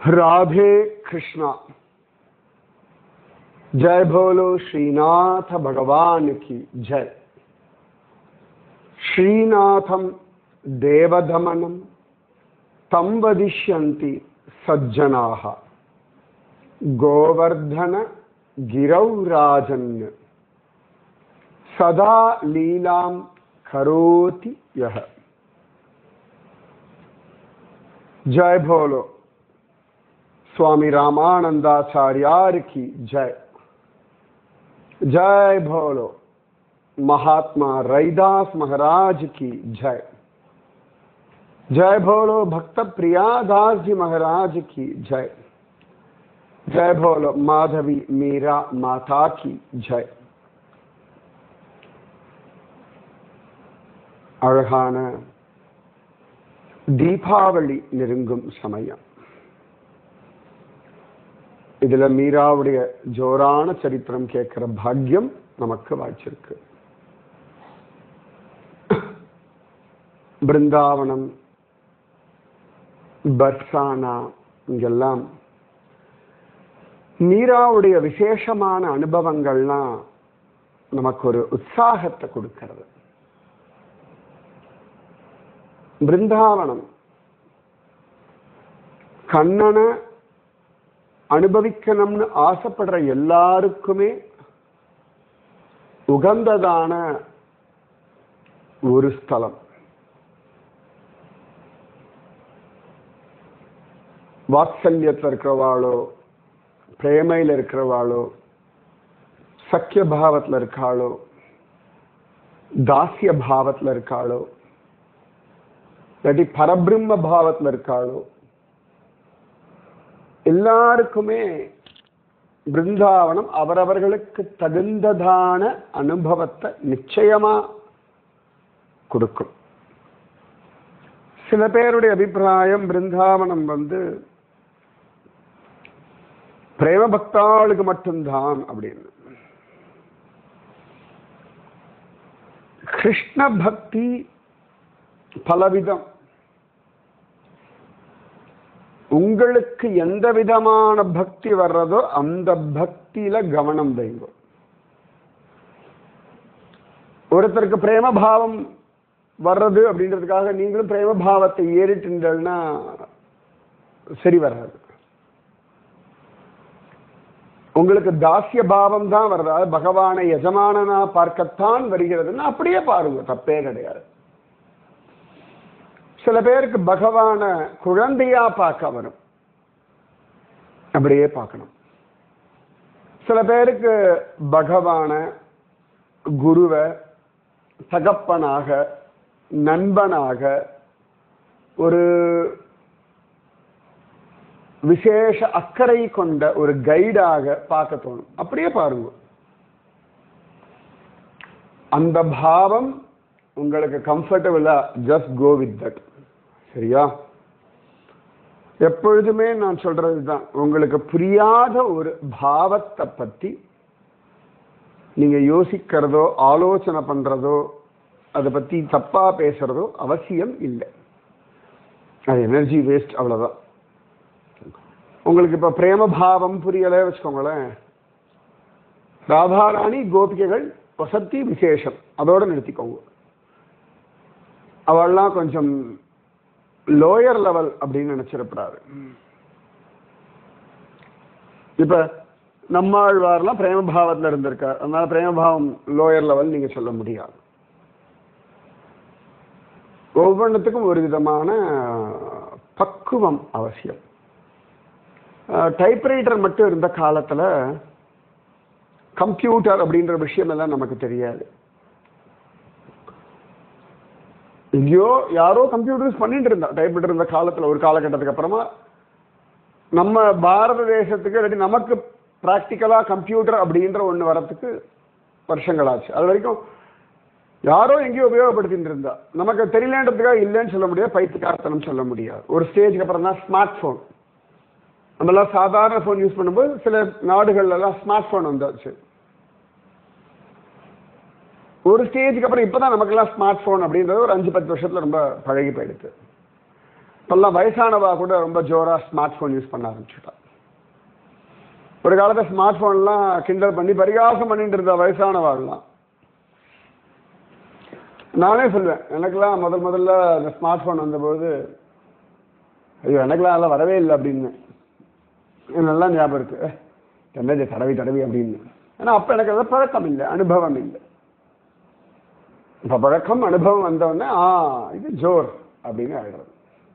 राधे कृष्णा जय बोलो श्रीनाथ भगवान की जय श्रीनाथम देवदमनम तम वदिष्यन्ति सज्जनाः गोवर्धन गिरौ राजन् सदा लीलां करोति यः जय भोलो स्वामी रामानंदाचार्यार की जय जय भोलो महात्मा रैदास महाराज की जय जय भोलो भक्त प्रियादास जी महाराज की जय जय भोलो माधवी मीरा माता की जय அழகான தீபாவளி நெருங்கும் சமயம் இதுல மீராவுடைய ஜோரான சரித்திரம் கேட்கிற பாக்கியம் நமக்கு வாய்ச்சிருக்கு பிருந்தாவனம் பர்சானா இங்கெல்லாம் மீராவுடைய விசேஷமான அனுபவங்கள்லாம் நமக்கு ஒரு உற்சாகத்தை கொடுக்கிறது பிருந்தாவனம் கண்ணனை அனுபவிக்கணும்னு ஆசைப்படுற எல்லாருக்குமே உகந்ததான ஒரு ஸ்தலம் வாத்சல்யத்தில் இருக்கிறவாளோ பிரேமையில் இருக்கிறவாளோ சக்கிய பாவத்தில் இருக்காளோ தாசிய பாவத்தில் இருக்காளோ இல்லாட்டி பரபிரம்ம பாவத்தில் இருக்காளோ எல்லாருக்குமே பிருந்தாவனம் அவரவர்களுக்கு தகுந்ததான அனுபவத்தை நிச்சயமா கொடுக்கும் சில பேருடைய அபிப்பிராயம் பிருந்தாவனம் வந்து பிரேம பக்தாளுக்கு மட்டும்தான் அப்படின்னு கிருஷ்ண பக்தி பலவிதம் உங்களுக்கு எந்த விதமான பக்தி வர்றதோ அந்த பக்தியில கவனம் வைங்க ஒருத்தருக்கு பிரேம பாவம் வர்றது அப்படின்றதுக்காக நீங்களும் பிரேம பாவத்தை ஏறிட்டுன்னா சரி வராது உங்களுக்கு தாசிய பாவம் தான் வருது அதாவது பகவானை எஜமானனா பார்க்கத்தான் வருகிறதுன்னு அப்படியே பாருங்க தப்பே கிடையாது சில பேருக்கு பகவான குழந்தையா பார்க்க வரும் அப்படியே பார்க்கணும் சில பேருக்கு பகவான குருவை தகப்பனாக நண்பனாக ஒரு விசேஷ அக்கறை கொண்ட ஒரு கைடாக பார்க்க தோணும் அப்படியே பாருங்க அந்த பாவம் உங்களுக்கு கம்ஃபர்டபுளா ஜஸ்ட் கோ வித் தட் சரியா எப்பொழுதுமே நான் சொல்றது தான் உங்களுக்கு புரியாத ஒரு பாவத்தை பத்தி நீங்க யோசிக்கிறதோ ஆலோசனை பண்றதோ அதை பத்தி தப்பா பேசுறதோ அவசியம் இல்லை அது எனர்ஜி வேஸ்ட் அவ்வளவுதான் உங்களுக்கு இப்ப பிரேம பாவம் புரியல வச்சுக்கோங்களேன் ராதாராணி கோபிகைகள் வசதி விசேஷம் அதோட நிறுத்திக்கோங்க அவள்லாம் கொஞ்சம் லோயர் லெவல் அப்படின்னு நினைச்சிடப்படாது இப்ப நம்மாழ்வார்லாம் பிரேமபாவத்தில் இருந்திருக்கார் அதனால பிரேமபாவம் லோயர் லெவல் நீங்க சொல்ல முடியாது ஒவ்வொன்றுத்துக்கும் ஒரு விதமான பக்குவம் அவசியம் டைப்ரைட்டர் மட்டும் இருந்த காலத்துல கம்ப்யூட்டர் அப்படின்ற விஷயம் எல்லாம் நமக்கு தெரியாது எங்கேயோ யாரோ கம்ப்யூட்டர் யூஸ் பண்ணிட்டு இருந்தா டைப்ரைட்டர் இருந்த காலத்துல ஒரு காலகட்டத்துக்கு அப்புறமா நம்ம பாரத தேசத்துக்கு இல்லாட்டி நமக்கு ப்ராக்டிக்கலா கம்ப்யூட்டர் அப்படின்ற ஒன்று வரத்துக்கு வருஷங்கள் ஆச்சு அது வரைக்கும் யாரோ எங்கேயோ உபயோகப்படுத்திட்டு இருந்தா நமக்கு தெரியலன்றதுக்காக இல்லைன்னு சொல்ல முடியாது பைத்தியக்காரத்தனம் சொல்ல முடியாது ஒரு ஸ்டேஜுக்கு அப்புறம் தான் ஸ்மார்ட் ஃபோன் நம்மளாம் சாதாரண ஃபோன் யூஸ் பண்ணும்போது சில நாடுகள்ல எல்லாம் ஸ்மார்ட் ஃபோன் வந்தாச்சு ஒரு ஸ்டேஜுக்கு அப்புறம் இப்பதான் நமக்கெல்லாம் ஸ்மார்ட் ஃபோன் அப்படின்றது ஒரு அஞ்சு பத்து வருஷத்துல ரொம்ப பழகி போயிடுது இப்பெல்லாம் வயசானவா கூட ரொம்ப ஜோரா ஸ்மார்ட் ஃபோன் யூஸ் பண்ண ஆரம்பிச்சுட்டா ஒரு காலத்துல ஸ்மார்ட் ஃபோன்லாம் கிண்டல் பண்ணி பரிகாசம் பண்ணிட்டு இருந்த வயசானவாள்லாம் நானே சொல்லுவேன் எனக்கெல்லாம் முதல் முதல்ல இந்த ஸ்மார்ட் ஃபோன் வந்தபோது ஐயோ எனக்கெல்லாம் அதெல்லாம் வரவே இல்லை அப்படின்னு எனக்கு நல்லா ஞாபகம் இருக்கு "ஏ, என்னது தடவி தடவி அப்படின்னு ஏன்னா அப்ப எனக்கு அது பழக்கம் இல்லை அனுபவம் இல்லை இப்ப பழக்கம் அனுபவம் வந்தவுடனே ஆ இது ஜோர் அப்படின்னு ஆயிடுறது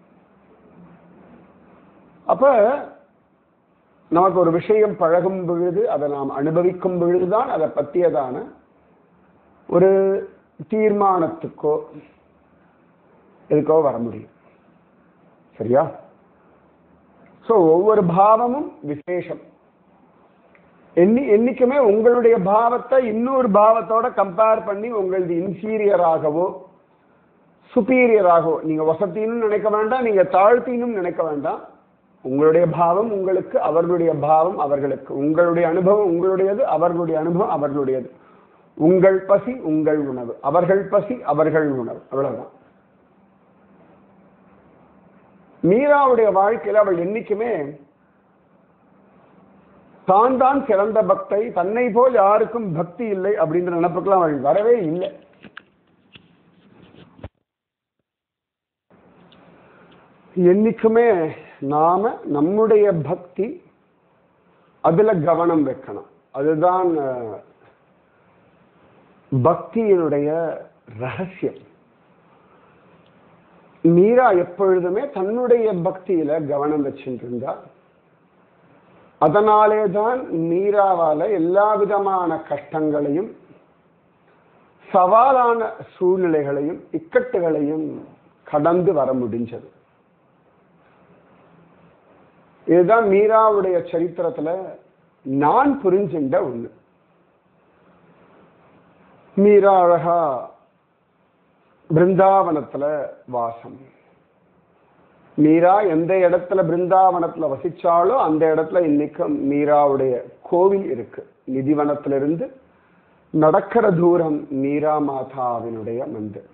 அப்ப நமக்கு ஒரு விஷயம் பழகும் பொழுது அதை நாம் அனுபவிக்கும் பொழுதுதான் அதை பற்றியதான ஒரு தீர்மானத்துக்கோ எதுக்கோ வர முடியும் சரியா சோ ஒவ்வொரு பாவமும் விசேஷம் எண்ணி என்னைக்குமே உங்களுடைய பாவத்தை இன்னொரு பாவத்தோட கம்பேர் பண்ணி உங்களது இன்ஃபீரியராகவோ சுப்பீரியராகவோ நீங்க வசத்தின்னு நினைக்க வேண்டாம் நீங்க தாழ்த்தினும் நினைக்க வேண்டாம் உங்களுடைய பாவம் உங்களுக்கு அவர்களுடைய பாவம் அவர்களுக்கு உங்களுடைய அனுபவம் உங்களுடையது அவர்களுடைய அனுபவம் அவர்களுடையது உங்கள் பசி உங்கள் உணவு அவர்கள் பசி அவர்கள் உணவு அவ்வளவுதான் மீராவுடைய வாழ்க்கையில அவள் என்னைக்குமே தான் தான் சிறந்த பக்தை தன்னை போல் யாருக்கும் பக்தி இல்லை அப்படின்ற நினைப்புக்கெல்லாம் அவள் வரவே இல்லை என்னைக்குமே நாம நம்முடைய பக்தி அதுல கவனம் வைக்கணும் அதுதான் அஹ், பக்தியினுடைய ரகசியம் மீரா எப்பொழுதுமே தன்னுடைய பக்தியில கவனம் வச்சுட்டு இருந்தா அதனாலே தான் மீராவால எல்லா விதமான கஷ்டங்களையும் சவாலான சூழ்நிலைகளையும் இக்கட்டுகளையும் கடந்து வர முடிஞ்சது இதுதான் மீராவுடைய சரித்திரத்துல நான் புரிஞ்சின்ற ஒண்ணு மீரா அழகா பிருந்தாவனத்துல வாசம் மீரா எந்த இடத்துல பிருந்தாவனத்துல வசிச்சாலோ அந்த இடத்துல இன்னைக்கும் மீராவுடைய கோவில் இருக்கு நிதிவனத்திலிருந்து நடக்கிற தூரம் மீரா மாதாவினுடைய மந்திர்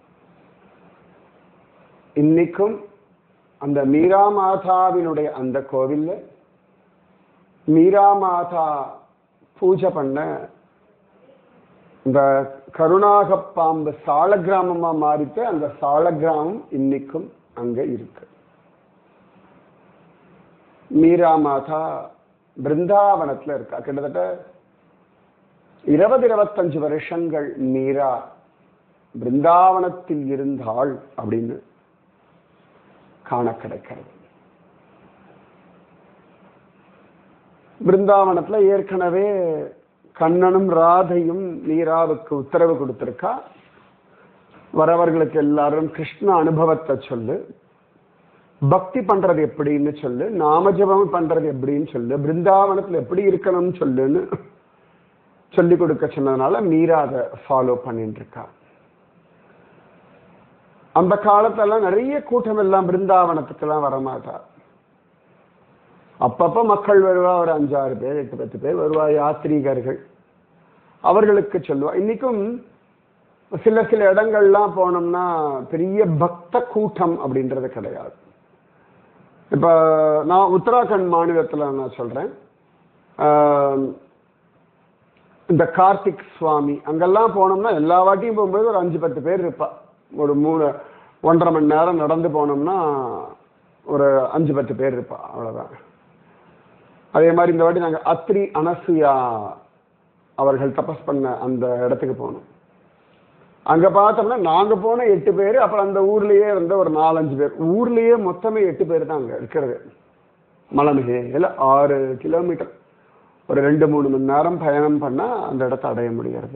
இன்னைக்கும் அந்த மீரா மாதாவினுடைய அந்த கோவில்ல மீரா மாதா பூஜை பண்ண இந்த கருணாக பாம்பு சால கிராமமா மாறிட்டு அந்த சால கிராமம் இன்னைக்கும் அங்க இருக்கு மீரா மாதா பிருந்தாவனத்துல இருக்கா கிட்டத்தட்ட இருபது இருபத்தஞ்சு வருஷங்கள் மீரா பிருந்தாவனத்தில் இருந்தாள் அப்படின்னு காண கிடைக்கிறது பிருந்தாவனத்துல ஏற்கனவே கண்ணனும் ராதையும் மீராவுக்கு உத்தரவு கொடுத்திருக்கா வரவர்களுக்கு எல்லாரும் கிருஷ்ண அனுபவத்தை சொல்லு பக்தி பண்றது எப்படின்னு சொல்லு நாமஜபம் பண்றது எப்படின்னு சொல்லு பிருந்தாவனத்துல எப்படி இருக்கணும்னு சொல்லுன்னு சொல்லி கொடுக்க சொன்னதுனால மீரா அதை ஃபாலோ பண்ணிட்டு இருக்கா அந்த காலத்தெல்லாம் நிறைய கூட்டம் எல்லாம் பிருந்தாவனத்துக்கெல்லாம் வரமாட்டா அப்பப்ப மக்கள் வருவா ஒரு அஞ்சாறு பேர் எட்டு பத்து பேர் வருவா யாத்ரீகர்கள் அவர்களுக்கு சொல்லுவா இன்னைக்கும் சில சில இடங்கள்லாம் போனோம்னா பெரிய பக்த கூட்டம் அப்படின்றது கிடையாது இப்ப நான் உத்தராகண்ட் மாநிலத்துல நான் சொல்றேன் ஆஹ், இந்த கார்த்திக் சுவாமி அங்கெல்லாம் போனோம்னா எல்லா வாட்டியும் போகும்போது ஒரு அஞ்சு பத்து பேர் இருப்பா ஒரு மூணு ஒன்றரை மணி நேரம் நடந்து போனோம்னா ஒரு அஞ்சு பத்து பேர் இருப்பா அவ்வளவுதான் அதே மாதிரி இந்த வாட்டி நாங்க அத்ரி அனசுயா அவர்கள் தபஸ் பண்ண அந்த இடத்துக்கு போனோம் அங்க பார்த்தோம்னா நாங்க போன எட்டு பேர் அப்புறம் அந்த ஊர்லயே இருந்த ஒரு நாலஞ்சு பேர் ஊர்லயே மொத்தமே எட்டு பேர் தான் அங்க இருக்கிறது மலைமிகையில ஆறு கிலோமீட்டர் ஒரு ரெண்டு மூணு மணி நேரம் பயணம் பண்ணா அந்த இடத்தை அடைய முடியாது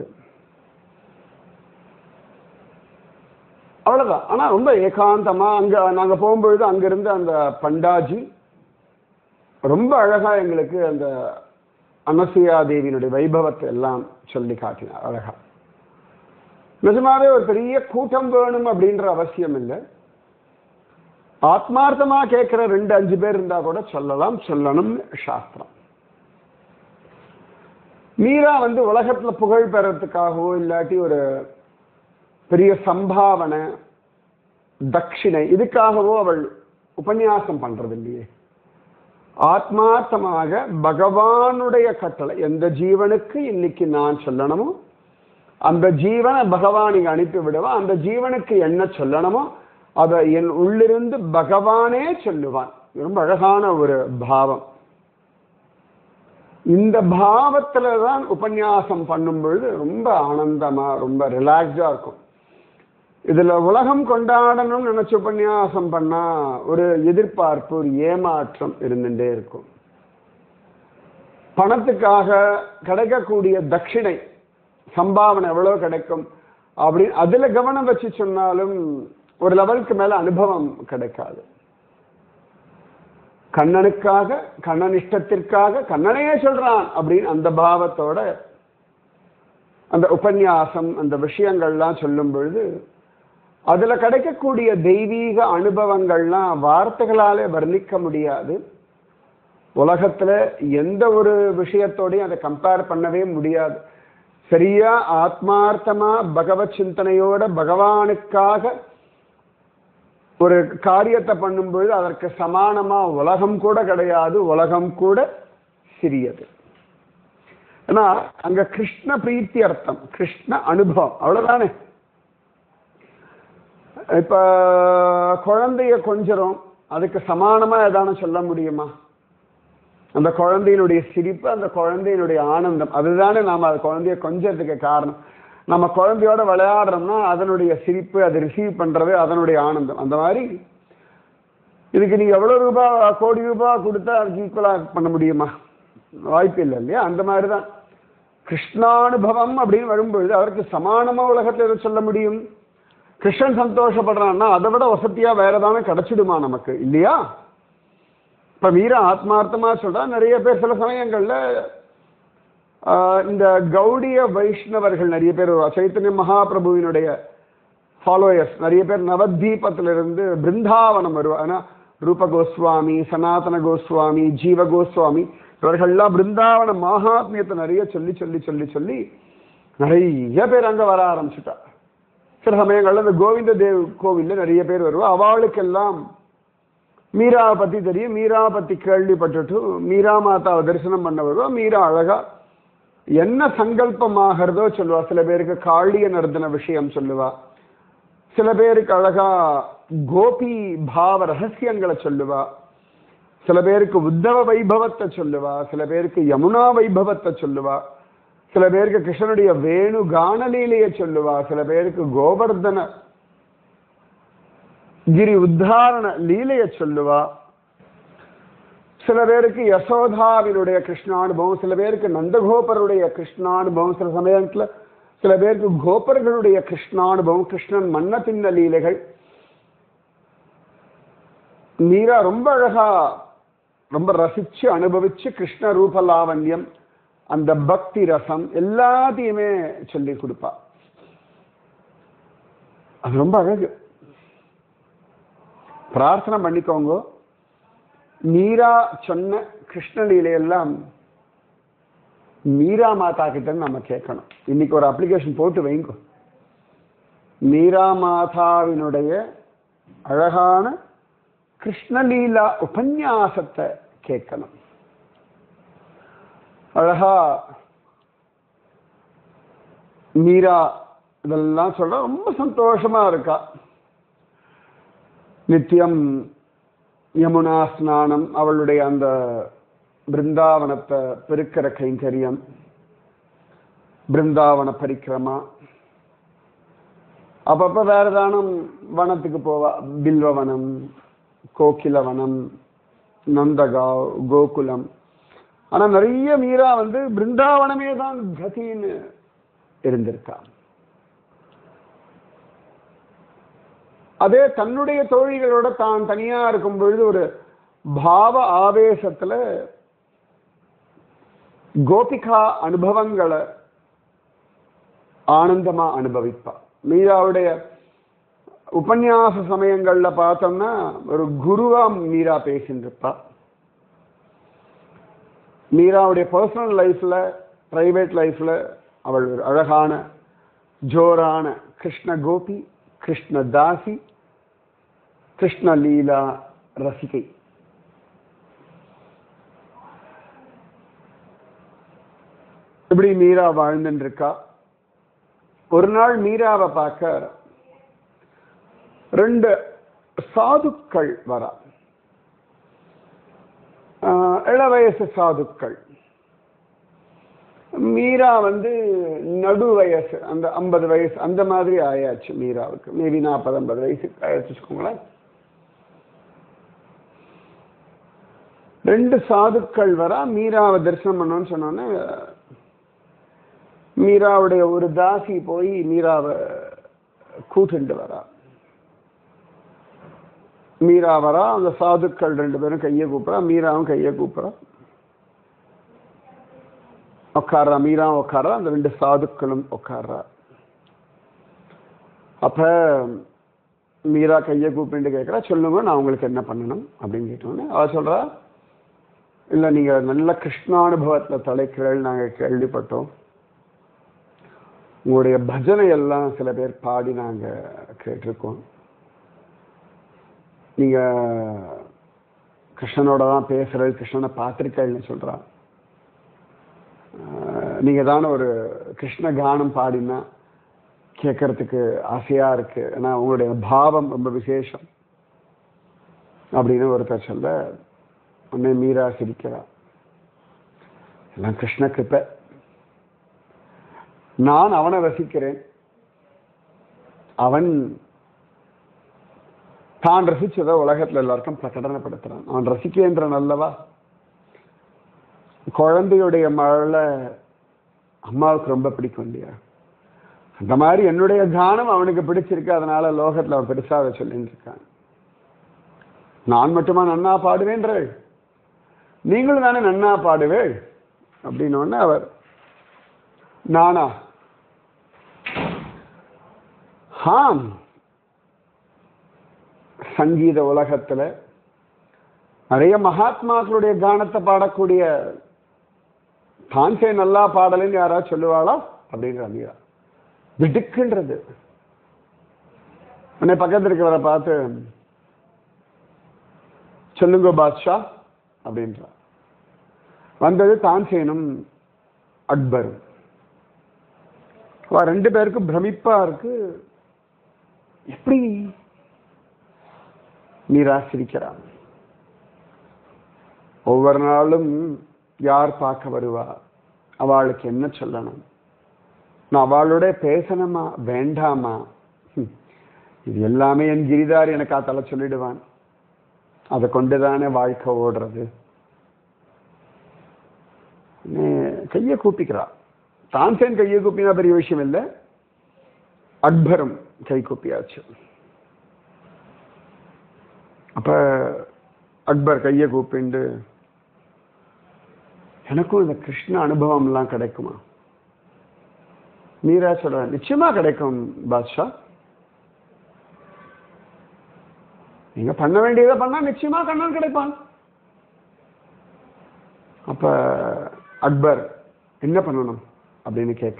அவ்வளவுதான் ஆனா ரொம்ப ஏகாந்தமா அங்க நாங்க போகும்பொழுது அங்க இருந்த அந்த பண்டாஜி ரொம்ப அழகா எங்களுக்கு அந்த அனசூயா தேவியினுடைய வைபவத்தை எல்லாம் சொல்லி காட்டினார் அழகா நிஜமாவே ஒரு பெரிய கூட்டம் வேணும் அப்படின்ற அவசியம் இல்லை ஆத்மார்த்தமா கேட்கிற ரெண்டு அஞ்சு பேர் இருந்தா கூட சொல்லலாம் சொல்லணும் சாஸ்திரம் மீரா வந்து உலகத்துல புகழ் பெறத்துக்காகவோ இல்லாட்டி ஒரு பெரிய சம்பாவனை தட்சிணை இதுக்காகவோ அவள் உபன்யாசம் பண்றது இல்லையே ஆத்மார்த்தமாக பகவானுடைய கட்டளை எந்த ஜீவனுக்கு இன்னைக்கு நான் சொல்லணுமோ அந்த ஜீவனை பகவான் இங்க அனுப்பி விடுவான் அந்த ஜீவனுக்கு என்ன சொல்லணுமோ அதை என் உள்ளிருந்து பகவானே சொல்லுவான் இது ரொம்ப அழகான ஒரு பாவம் இந்த பாவத்துல தான் உபன்யாசம் பண்ணும் பொழுது ரொம்ப ஆனந்தமா ரொம்ப ரிலாக்ஸா இருக்கும் இதுல உலகம் கொண்டாடணும்னு நினைச்சு உபன்யாசம் பண்ணா ஒரு எதிர்பார்ப்பு ஒரு ஏமாற்றம் இருந்துட்டே இருக்கும் பணத்துக்காக கிடைக்கக்கூடிய தட்சிணை சம்பாவனை எவ்வளவு கிடைக்கும் அப்படின்னு அதுல கவனம் வச்சு சொன்னாலும் ஒரு லெவலுக்கு மேல அனுபவம் கிடைக்காது கண்ணனுக்காக கண்ணன் இஷ்டத்திற்காக கண்ணனையே சொல்றான் அப்படின்னு அந்த பாவத்தோட அந்த உபன்யாசம் அந்த விஷயங்கள்லாம் சொல்லும் பொழுது அதுல கிடைக்கக்கூடிய தெய்வீக அனுபவங்கள்லாம் வார்த்தைகளாலே வர்ணிக்க முடியாது உலகத்துல எந்த ஒரு விஷயத்தோடையும் அதை கம்பேர் பண்ணவே முடியாது சரியா ஆத்மார்த்தமா பகவத் சிந்தனையோட பகவானுக்காக ஒரு காரியத்தை பண்ணும்பொழுது அதற்கு சமானமா உலகம் கூட கிடையாது உலகம் கூட சிறியது ஏன்னா அங்க கிருஷ்ண பிரீத்தி அர்த்தம் கிருஷ்ண அனுபவம் அவ்வளவுதானே இப்ப குழந்தைய கொஞ்சம் அதுக்கு சமானமா ஏதானு சொல்ல முடியுமா அந்த குழந்தையினுடைய சிரிப்பு அந்த குழந்தையினுடைய ஆனந்தம் அதுதானே நாம அது குழந்தைய கொஞ்சத்துக்கு காரணம் நம்ம குழந்தையோட விளையாடுறோம்னா அதனுடைய சிரிப்பு அதை ரிசீவ் பண்றது அதனுடைய ஆனந்தம் அந்த மாதிரி இதுக்கு நீங்க எவ்வளவு ரூபாய் கோடி ரூபாய் கொடுத்தா அதுக்கு ஈக்குவலா பண்ண முடியுமா வாய்ப்பு இல்லை இல்லையா அந்த மாதிரி தான் கிருஷ்ணானுபவம் அப்படின்னு வரும்பொழுது அவருக்கு சமானமா உலகத்தில் எதை சொல்ல முடியும் கிருஷ்ணன் சந்தோஷப்படுறான்னா அதை விட வசதியா வேற ஏதாவது கிடைச்சிடுமா நமக்கு இல்லையா இப்ப வீர ஆத்மார்த்தமா சொல்றா நிறைய பேர் சில சமயங்கள்ல ஆஹ், இந்த கௌடிய வைஷ்ணவர்கள் நிறைய பேர் வருவா. சைத்தன்ய மகாபிரபுவினுடைய ஃபாலோயர்ஸ் நிறைய பேர் நவத்வீபத்திலிருந்து பிருந்தாவனம் வருவா ஆனா ரூப கோஸ்வாமி சனாதன கோஸ்வாமி ஜீவ கோஸ்வாமி இவர்கள்லாம் பிருந்தாவன மகாத்மியத்தை நிறைய சொல்லி சொல்லி சொல்லி சொல்லி நிறைய பேர் அங்க வர ஆரம்பிச்சுட்டா சில சமயங்கள்ல இந்த கோவிந்த தேவ் கோவில்ல நிறைய பேர் வருவா அவளுக்கெல்லாம் மீரா பத்தி தெரியும் மீரா பத்தி கேள்விப்பட்டுட்டு மீரா மாதாவை தரிசனம் பண்ண வருவா மீரா அழகா என்ன சங்கல்பமாகிறதோ சொல்லுவா சில பேருக்கு காளிய நர்தன விஷயம் சொல்லுவா சில பேருக்கு அழகா கோபி பாவ ரகசியங்களை சொல்லுவா சில பேருக்கு உத்தவ வைபவத்தை சொல்லுவா சில பேருக்கு யமுனா வைபவத்தை சொல்லுவா சில பேருக்கு கிருஷ்ணனுடைய வேணு கானலீலையை சொல்லுவா சில பேருக்கு கோவர்தன கிரி உத்தாரண லீலையை சொல்லுவா சில பேருக்கு யசோதாவினுடைய கிருஷ்ணானுபவம் சில பேருக்கு நந்தகோபருடைய கிருஷ்ணானுபவம் சில சமயத்துல சில பேருக்கு கோபர்களுடைய கிருஷ்ணானுபவம் கிருஷ்ணன் மன்ன தின்ன லீலைகள் மீரா ரொம்ப அழகா ரொம்ப ரசிச்சு அனுபவிச்சு கிருஷ்ண ரூப லாவண்யம் அந்த பக்தி ரசம் எல்லாத்தையுமே சொல்லி கொடுப்பா அது ரொம்ப அழகு பிரார்த்தனை பண்ணிக்கோங்க மீரா சொன்ன கிருஷ்ணலீலையெல்லாம் மீரா மாதா கிட்ட நம்ம கேட்கணும் இன்னைக்கு ஒரு அப்ளிகேஷன் போட்டு வைங்க மீரா மாதாவினுடைய அழகான கிருஷ்ணலீலா உபன்யாசத்தை கேட்கணும் அழகா மீரா இதெல்லாம் சொல்ற ரொம்ப சந்தோஷமா இருக்கா நித்தியம் யமுனா ஸ்நானம் அவளுடைய அந்த பிருந்தாவனத்தை பெருக்கிற கைங்கரியம் பிருந்தாவன பரிக்கிரமா அப்பப்ப வேற ஏதானும் வனத்துக்கு போவா பில்வவனம் கோகிலவனம் நந்தகாவ் கோகுலம் ஆனா நிறைய மீரா வந்து பிருந்தாவனமே தான் கதின்னு இருந்திருக்கா அதே தன்னுடைய தோழிகளோட தான் தனியா இருக்கும் பொழுது ஒரு பாவ ஆவேசத்துல கோபிகா அனுபவங்களை ஆனந்தமா அனுபவிப்பா மீராவுடைய உபன்யாச சமயங்கள்ல பார்த்தோம்னா ஒரு குருவா மீரா பேசிட்டு இருப்பா மீராவுடைய பர்சனல் லைஃப்ல பிரைவேட் லைஃப்ல அவள் ஒரு அழகான ஜோரான கிருஷ்ண கோபி கிருஷ்ண தாசி கிருஷ்ண லீலா ரசிகை இப்படி மீரா வாழ்ந்துட்டு இருக்கா ஒரு நாள் மீராவை பார்க்க ரெண்டு சாதுக்கள் வரா ஆஹ் இள வயசு சாதுக்கள் மீரா வந்து நடு வயசு அந்த ஐம்பது வயசு அந்த மாதிரி ஆயாச்சு மீராவுக்கு மேபி நாற்பது ஐம்பது வயசு ஆயாச்சு வச்சுக்கோங்களேன் ரெண்டு சாதுக்கள் வரா மீராவை தரிசனம் பண்ணோன்னு சொன்னோன்னே மீராவுடைய ஒரு தாசி போய் மீராவை கூட்டுண்டு வரா மீரா வரா அந்த சாதுக்கள் ரெண்டு பேரும் கையை கூப்பிட்றா மீராவும் கையை கூப்பிட்றா உட்கார்றா மீரா உட்கார்றா அந்த ரெண்டு சாதுக்களும் உட்கார்றா அப்ப மீரா கையை கூப்பிட்டு கேட்குறா சொல்லுங்க நான் உங்களுக்கு என்ன பண்ணணும் அப்படின்னு கேட்டோன்னே அவ சொல்றா இல்லை நீங்க நல்ல கிருஷ்ணானுபவத்தில் தலைக்கிறள் நாங்க கேள்விப்பட்டோம் உங்களுடைய பஜனை எல்லாம் சில பேர் பாடி நாங்க கேட்டிருக்கோம் நீங்க கிருஷ்ணனோட தான் பேசுறது கிருஷ்ணனை பார்த்திருக்கேன்னு சொல்றா ஆஹ் நீங்க தானே ஒரு கிருஷ்ண கானம் பாடினா கேட்கறதுக்கு ஆசையா இருக்கு ஏன்னா உங்களுடைய பாவம் ரொம்ப விசேஷம் அப்படின்னு ஒருத்தர் சொல்ல உன்னை மீரா சிரிக்கிறா எல்லாம் கிருஷ்ண கிருப்பை நான் அவனை ரசிக்கிறேன் அவன் தான் ரசிச்சதை உலகத்துல எல்லாருக்கும் பிரகடனப்படுத்துறான் அவன் ரசிக்கின்றன் அல்லவா குழந்தையுடைய மழை அம்மாவுக்கு ரொம்ப பிடிக்கும் இல்லையா அந்த மாதிரி என்னுடைய கானம் அவனுக்கு பிடிச்சிருக்கு அதனால லோகத்துல அவன் பெருசா அதை சொல்லிட்டு இருக்கான் நான் மட்டுமா நன்னா பாடுவேன்றள் நீங்களும் தானே நன்னா பாடுவேள் அப்படின்னு உடனே அவர் நானா ஹாம் சங்கீத உலகத்துல நிறைய மகாத்மாக்களுடைய கானத்தை பாடக்கூடிய தான்சே நல்லா பாடலைன்னு யாராவது சொல்லுவாளா அப்படிங்கிற மீரா விடுக்குன்றது உன்னை பக்கத்தில் இருக்கிறவரை பார்த்து சொல்லுங்க பாத்ஷா அப்படின்றா வந்தது தான்சேனும் அக்பரும் அவ ரெண்டு பேருக்கும் பிரமிப்பா இருக்கு எப்படி நிராசிரிக்கிறான் ஒவ்வொரு நாளும் யார் பார்க்க வருவா அவளுக்கு என்ன சொல்லணும் நான் அவளோட பேசணுமா வேண்டாமா ஹம். இது எல்லாமே என் கிரிதார் எனக்கு தலை சொல்லிடுவான் அதை கொண்டுதானே வாழ்க்கை ஓடுறது நே- கையை கூப்பிக்கிறா தான்சேன் கையை கூப்பினா பெரிய விஷயம் இல்லை அக்பரும் கை கூப்பியாச்சு அப்ப அக்பர் கையை கூப்பிண்டு எனக்கும் இந்த கிருஷ்ண அனுபவம்லாம் கிடைக்குமா மீரா சொல்ற நிச்சயமா கிடைக்கும் பாத்ஷா நீங்க பண்ண வேண்டியதை பண்ணா நிச்சயமா கண்ணன் கிடைப்பான் அப்ப அக்பர் என்ன பண்ணணும் அப்படின்னு கேட்க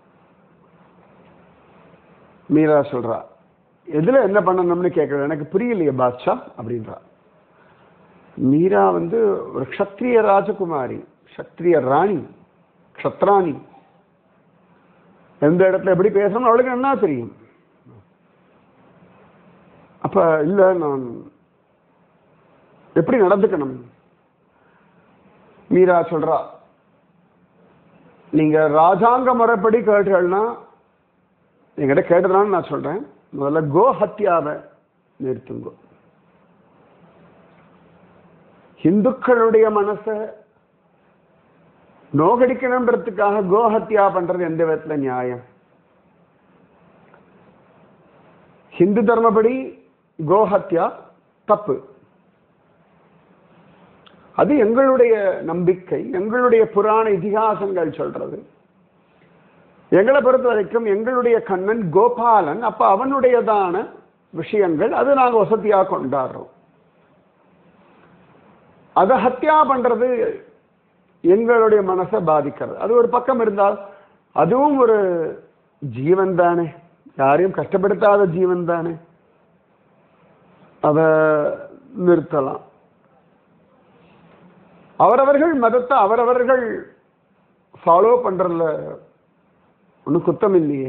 மீரா சொல்றா எதுல என்ன பண்ணணும்னு கேட்கற எனக்கு புரியலையே பாத்ஷா அப்படின்றா மீரா வந்து ஒரு க்ஷத்ரிய ராஜகுமாரி க்ஷத்ரிய ராணி க்ஷத்ராணி எந்த இடத்துல எப்படி பேசணும் அவளுக்கு என்ன தெரியும் அப்ப இல்ல நான் எப்படி நடந்துக்கணும் மீரா சொல்றா நீங்க ராஜாங்க முறைப்படி கேட்டீங்கன்னா என்கிட்ட கேட்டதுனால நான் சொல்றேன் முதல்ல கோ ஹத்யாவை நிறுத்துங்க இந்துக்களுடைய மனசை நோகடிக்கணுன்றதுக்காக கோஹத்யா பண்றது எந்த விதத்துல நியாயம் ஹிந்து தர்மப்படி கோஹத்யா தப்பு அது எங்களுடைய நம்பிக்கை எங்களுடைய புராண இதிகாசங்கள் சொல்றது எங்களை பொறுத்த வரைக்கும் எங்களுடைய கண்ணன் கோபாலன் அப்ப அவனுடையதான விஷயங்கள் அது நாங்க வசதியா கொண்டாடுறோம் அதை ஹத்யா பண்றது எங்களுடைய மனசை பாதிக்கிறது அது ஒரு பக்கம் இருந்தால் அதுவும் ஒரு ஜீவன் தானே யாரையும் கஷ்டப்படுத்தாத ஜீவன் தானே அதை நிறுத்தலாம் அவரவர்கள் மதத்தை அவரவர்கள் ஃபாலோ பண்றதுல ஒன்றும் குத்தம் இல்லையே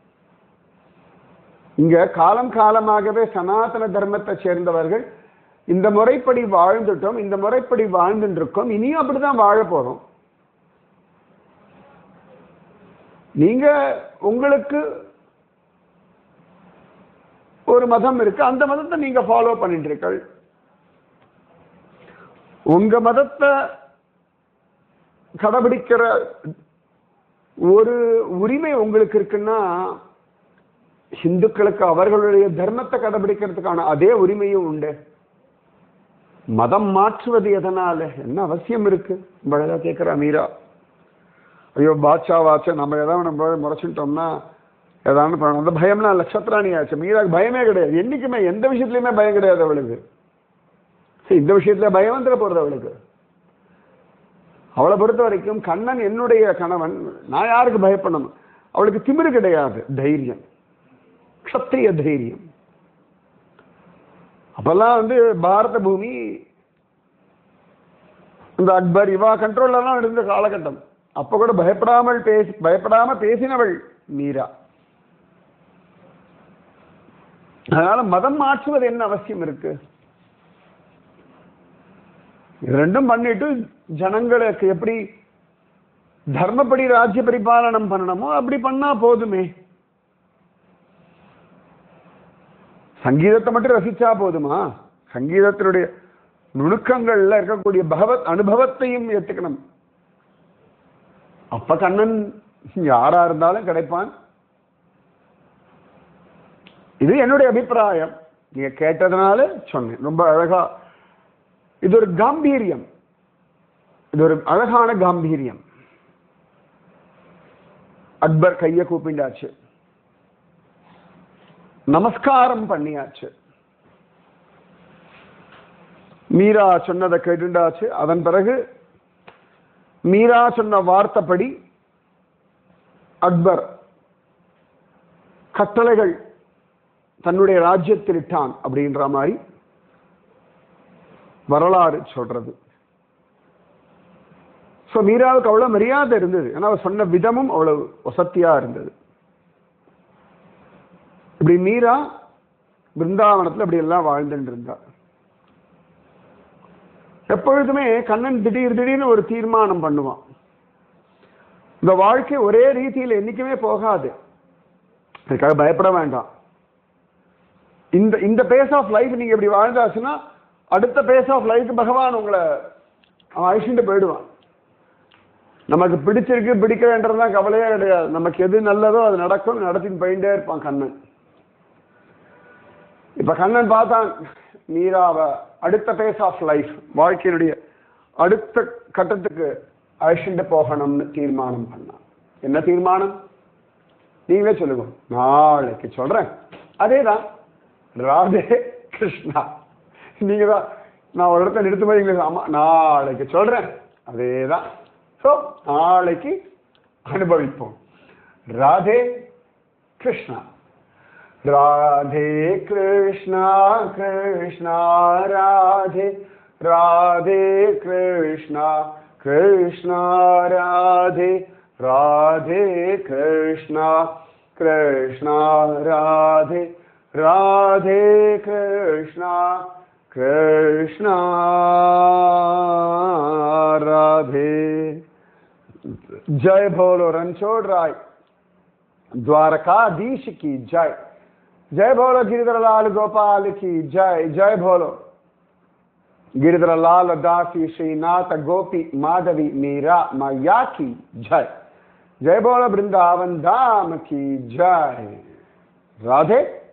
இங்க காலம் காலமாகவே சனாதன தர்மத்தை சேர்ந்தவர்கள் இந்த முறைப்படி வாழ்ந்துட்டோம் இந்த முறைப்படி வாழ்ந்துட்டு இருக்கோம் இனியும் அப்படிதான் வாழ போறோம் நீங்க உங்களுக்கு ஒரு மதம் இருக்கு அந்த மதத்தை நீங்க ஃபாலோ பண்ணிட்டு இருக்கீர்கள் உங்க மதத்தை கடைபிடிக்கிற ஒரு உரிமை உங்களுக்கு இருக்குன்னா இந்துக்களுக்கு அவர்களுடைய தர்மத்தை கடைபிடிக்கிறதுக்கான அதே உரிமையும் உண்டு மதம் மாற்றுவது எதனால என்ன அவசியம் இருக்கு அழகா கேட்கிறா மீரா ஐயோ பாட்சா வாட்சா நம்ம ஏதாவது நம்ம முறைச்சிட்டோம்னா ஏதாவது பண்ணணும் அந்த பயம்லாம் லட்சத்திராணி ஆச்சு மீராக்கு பயமே கிடையாது என்னைக்குமே எந்த விஷயத்துலையுமே பயம் கிடையாது அவளுக்கு சரி இந்த விஷயத்துல பயம் வந்துட போறது அவளுக்கு அவளை பொறுத்த வரைக்கும் கண்ணன் என்னுடைய கணவன் நான் யாருக்கு பயப்படணும் அவளுக்கு திமிரு கிடையாது தைரியம் க்ஷத்திரிய தைரியம் அப்பெல்லாம் வந்து பாரத பூமி இந்த அக்பர் இவா கண்ட்ரோல்லாம் இருந்த காலகட்டம் அப்ப கூட பயப்படாமல் பேசி பயப்படாம பேசினவள் மீரா அதனால மதம் மாற்றுவது என்ன அவசியம் இருக்கு இது ரெண்டும் பண்ணிட்டு ஜனங்களுக்கு எப்படி தர்மப்படி ராஜ்ய பரிபாலனம் பண்ணணுமோ அப்படி பண்ணா போதுமே சங்கீதத்தை மட்டும் ரசிச்சா போதுமா சங்கீதத்தினுடைய நுணுக்கங்கள்ல இருக்கக்கூடிய பகவத் அனுபவத்தையும் ஏத்துக்கணும் அப்ப கண்ணன் யாரா இருந்தாலும் கிடைப்பான் இது என்னுடைய அபிப்பிராயம் நீங்க கேட்டதுனால சொன்னேன் ரொம்ப அழகா இது ஒரு காம்பீரியம் இது ஒரு அழகான காம்பீரியம் அக்பர் கைய கூப்பிண்டாச்சு நமஸ்காரம் பண்ணியாச்சு மீரா சொன்னதை கேட்டுண்டாச்சு அதன் பிறகு மீரா சொன்ன வார்த்தைப்படி அக்பர் கட்டளைகள் தன்னுடைய ராஜ்யத்தில் இட்டான் அப்படின்ற மாதிரி வரலாறு சொல்றது ஸோ மீராவுக்கு அவ்வளவு மரியாதை இருந்தது ஏன்னா அவர் சொன்ன விதமும் அவ்வளவு வசத்தியா இருந்தது இப்படி மீரா பிருந்தாவனத்தில் இப்படி எல்லாம் வாழ்ந்துட்டு இருந்தார் எப்பொழுதுமே கண்ணன் திடீர் திடீர்னு ஒரு தீர்மானம் பண்ணுவான் இந்த வாழ்க்கை ஒரே ரீதியில் என்னைக்குமே போகாது அதுக்காக பயப்பட வேண்டாம் இந்த இந்த பேஸ் ஆஃப் லைஃப் நீங்க இப்படி வாழ்ந்தாச்சுன்னா அடுத்த பேஸ் ஆஃப் லைஃப் பகவான் உங்களை அவன் அழிச்சுட்டு போயிடுவான் நமக்கு பிடிச்சிருக்கு பிடிக்கலன்றதுதான் கவலையே கிடையாது நமக்கு எது நல்லதோ அது நடக்கும் நடத்தின்னு போயிட்டே இருப்பான் கண்ணன் இப்ப கண்ணன் பார்த்தான் மீராவ அடுத்த பேஸ் ஆஃப் லைஃப் வாழ்க்கையினுடைய அடுத்த கட்டத்துக்கு அழிச்சுட்டு போகணும்னு தீர்மானம் பண்ணான் என்ன தீர்மானம் நீங்களே சொல்லுங்க நாளைக்கு சொல்றேன் அதேதான் ராதே கிருஷ்ணா நீங்க தான் நான் ஒரு இடத்துல நிறுத்தும் போது எங்களுக்கு ஆமா நாளைக்கு சொல்றேன் அதேதான் ஸோ நாளைக்கு அனுபவிப்போம் ராதே கிருஷ்ணா ராதே கிருஷ்ணா கிருஷ்ணா ராதே ராதே கிருஷ்ணா கிருஷ்ணா ராதே ராதே கிருஷ்ணா கிருஷ்ணா ராதே ராதே கிருஷ்ணா கிருஷ்ணா ராதே जय बोलो रणछोड़ राय द्वारकाधीश की जय जय बोलो गिरिधर लाल गोपाल की जय जय बोलो गिरिधर लाल दासी श्रीनाथ गोपी माधवी मीरा मैया की जय जय बोलो वृंदावन धाम की जय राधे